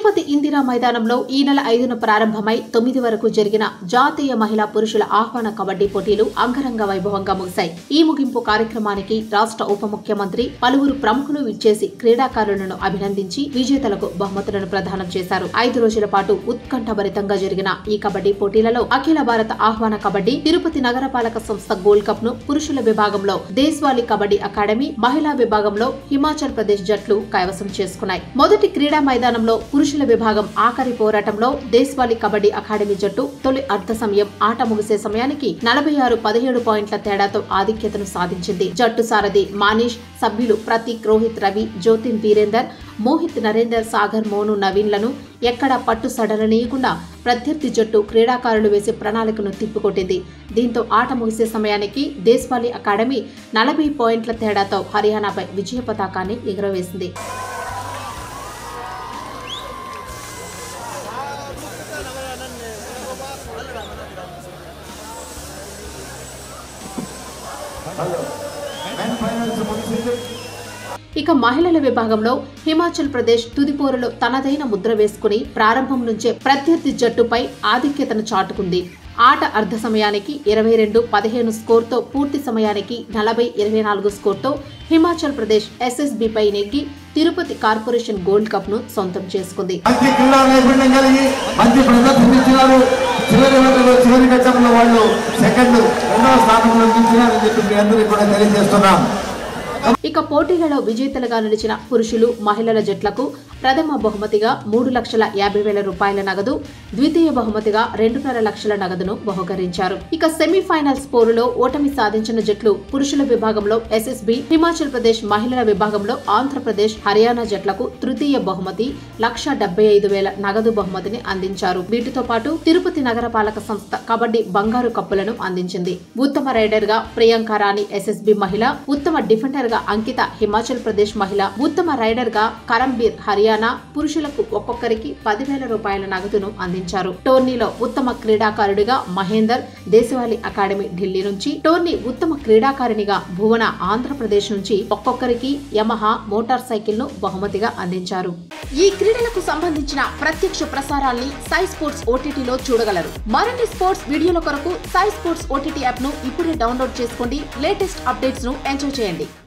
తిరుపతి ఇందిరా మైదానంలో ఈ నెల ఐదున ప్రారంభమై తొమ్మిది వరకు జరిగిన జాతీయ మహిళా పురుషుల ఆహ్వాన కబడ్డీ పోటీలు అంగరంగ వైభవంగా ముగిశాయి ఈ ముగింపు కార్యక్రమానికి రాష్ట్ర ఉప ముఖ్యమంత్రి పలువురు ప్రముఖులు విచ్చేసి క్రీడాకారులను అభినందించి విజేతలకు బహుమతులను ప్రదానం చేశారు ఐదు రోజుల పాటు ఉత్కంఠభరితంగా జరిగిన ఈ కబడ్డీ పోటీలలో అఖిల భారత ఆహ్వాన కబడ్డీ తిరుపతి నగరపాలక సంస్థ గోల్డ్ కప్ ను పురుషుల విభాగంలో దేశ్వాలి కబడ్డీ అకాడమీ మహిళా విభాగంలో హిమాచల్ ప్రదేశ్ జట్లు కైవసం చేసుకున్నాయి మొదటి క్రీడా మైదానంలో పురుషుల విభాగం ఆఖరి పోరాటంలో దేశ్వాలి కబడ్డీ అకాడమీ జట్టు తొలి అర్ధ సమయం ఆట ముగిసే సమయానికి నలభై ఆరు పదిహేడు పాయింట్ల తేడాతో ఆధిక్యతను సాధించింది జట్టు సారథి మానీష్ సభ్యులు ప్రతీక్ రోహిత్ రవి జ్యోతిన్ వీరేందర్ మోహిత్ నరేందర్ సాగర్ మోను నవీన్లను ఎక్కడా పట్టు సడలనీయకుండా ప్రత్యర్థి జట్టు క్రీడాకారులు వేసే ప్రణాళికను తిప్పికొట్టింది దీంతో ఆట ముగిసే సమయానికి దేశ్వాలి అకాడమీ నలభై పాయింట్ల తేడాతో హర్యానాపై విజయ పతాకాన్ని ఎగురవేసింది మెన్ ఫైనల్స్ ముగిసింది ఇక మహిళల విభాగంలో హిమాచల్ ప్రదేశ్ తుదిపోరులో తనదైన ముద్ర వేసుకుని ప్రారంభం నుంచే ప్రత్యర్థి జట్టుపై ఆధిక్యతను చాటుకుంది ఆట అర్ధ సమయానికి ఇరవై రెండు పదిహేను స్కోర్తో పూర్తి సమయానికి నలభై ఇరవై నాలుగు స్కోర్తో హిమాచల్ ప్రదేశ్ ఎస్ఎస్బిపై నెగ్గి తిరుపతి కార్పొరేషన్ గోల్డ్ కప్ ను సొంతం చేసుకుంది మంచి క్రీడా నైపుణ్యం కలిగి మంచి ప్రదర్శన ఇచ్చినారు చివరి వరకు చివరి ఘట్టంలో వాళ్ళు సెకండ్ రెండవ స్థానంలో నిలిచినారని చెప్పి మీ అందరికీ కూడా తెలియజేస్తున్నాం ఇక పోటీలలో విజేతలుగా నిలిచిన పురుషులు మహిళల జట్లకు ప్రథమ బహుమతిగా మూడు లక్షల యాభై వేల రూపాయల నగదు ద్వితీయ బహుమతిగా రెండున్నర లక్షల నగదును బహుకరించారు ఇక సెమీఫైనల్స్ పోరులో ఓటమి సాధించిన జట్లు పురుషుల విభాగంలో ఎస్ఎస్బి హిమాచల్ ప్రదేశ్ మహిళల విభాగంలో ఆంధ్రప్రదేశ్ హర్యానా జట్లకు తృతీయ బహుమతి లక్ష డెబ్బై ఐదు వేల నగదు బహుమతిని అందించారు వీటితో పాటు తిరుపతి నగరపాలక సంస్థ కబడ్డీ బంగారు కప్పులను అందించింది ఉత్తమ రైడర్ గా ప్రియాంక రాణి ఎస్ఎస్బి మహిళ ఉత్తమ డిఫెండర్ గా అంకిత హిమాచల్ ప్రదేశ్ మహిళ ఉత్తమ రైడర్ గా కరంబీర్ హర్యానా పురుషులకు ఒక్కొక్కరికి పదివేల రూపాయల నగదును అందించారు టోర్నీలో ఉత్తమ క్రీడాకారుడిగా మహేందర్ దేశవాళీ అకాడమీ ఢిల్లీ నుంచి టోర్నీ ఉత్తమ క్రీడాకారిణిగా భువన ఆంధ్రప్రదేశ్ నుంచి ఒక్కొక్కరికి యమహా మోటార్ సైకిల్ ను బహుమతిగా అందించారు ఈ క్రీడలకు సంబంధించిన ప్రత్యక్ష ప్రసారాల్ని సై స్పోర్ట్స్ ఓటీటీలో చూడగలరు మరిన్ని స్పోర్ట్స్ వీడియోల కొరకు సై స్పోర్ట్స్ ఓటీటీ యాప్ ను ఇప్పుడే డౌన్లోడ్ చేసుకోండి లేటెస్ట్ అప్డేట్స్ ను ఎంజాయ్ చేయండి